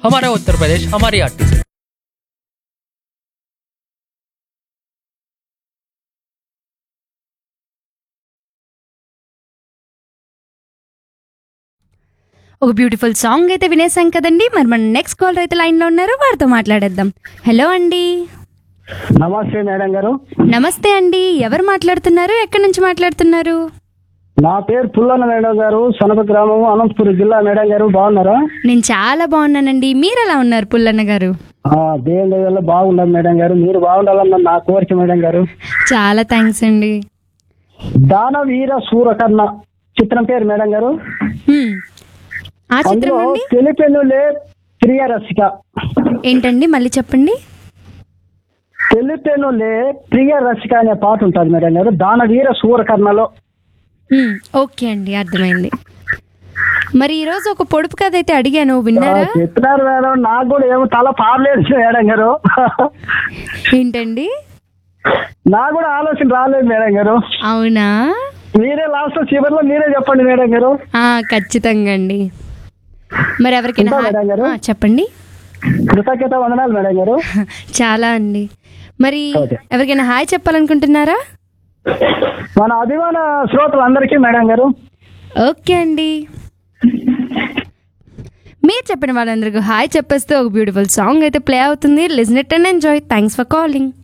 हमारा उत्तर प्रदेश हमारी आर्टिस्ट ఒక బ్యూటిఫుల్ సాంగ్ అయితే వినేసాం కదండి మరి మన నెక్స్ట్ కాల్ అయితే లైన్లో ఉన్నారు వారితో మాట్లాడేద్దాం హలో అండి నమస్తే మేడం గారు నమస్తే అండి ఎవరు మాట్లాడుతున్నారు ఎక్కడి నుంచి మాట్లాడుతున్నారు నా పేరు పుల్లన్న మేడం గారు సనప గ్రామం అనంతపురం జిల్లా మేడం గారు బాగున్నారా నేను చాలా బాగున్నానండి మీరు ఎలా ఉన్నారు పుల్లన్న గారు ఆ, దేవుని దయ వల్ల బాగున్నారు మేడం గారు మీరు బాగుండాలన్న నా కోరిక మేడం గారు చాలా థ్యాంక్స్ అండి దానవీర సూరకర్ణ చిత్రం పేరు మేడం గారు హ్మ్. ఆ చిత్రం అందులో అండి తెలిపెనులే ప్రియరసిక ఏంటండి మళ్ళీ చెప్పండి తెలిపెనులే ప్రియరసిక అనే పాట ఉంటుంది మేడం గారు దానవీర సూరకర్ణలో హ్మ్. ఓకే అండి అర్థమైంది మరి ఈరోజు ఒక పొడుపు కథ అయితే అడిగాను విన్నారా ఆ, చెప్పినారు మేడం నాకు కూడా ఏమో తల పారలేదు మేడం గారు ఏంటండి నాకు కూడా ఆలోచన రాలేదు మేడం గారు అవునా మీరే లాస్ట్ చివరిలో మీరే చెప్పండి మేడం గారు ఆ, ఖచ్చితంగా అండి మరి ఎవరికైనా ఉందా హా- మేడం గారు? ఆ, చెప్పండి కృతజ్ఞత వందనాలు మేడం గారు చాలా అండి మరి ఓకే. ఎవరికైనా హాయ్ చెప్పాలనుకుంటున్నారా మన అభిమాన శ్రోతలందరికీ మేడం గారు ఓకే అండి మీరు చెప్పిన వాళ్ళందరికీ హాయ్ చెప్పేస్తూ ఒక బ్యూటిఫుల్ సాంగ్ అయితే ప్లే అవుతుంది listen it and enjoy thanks for calling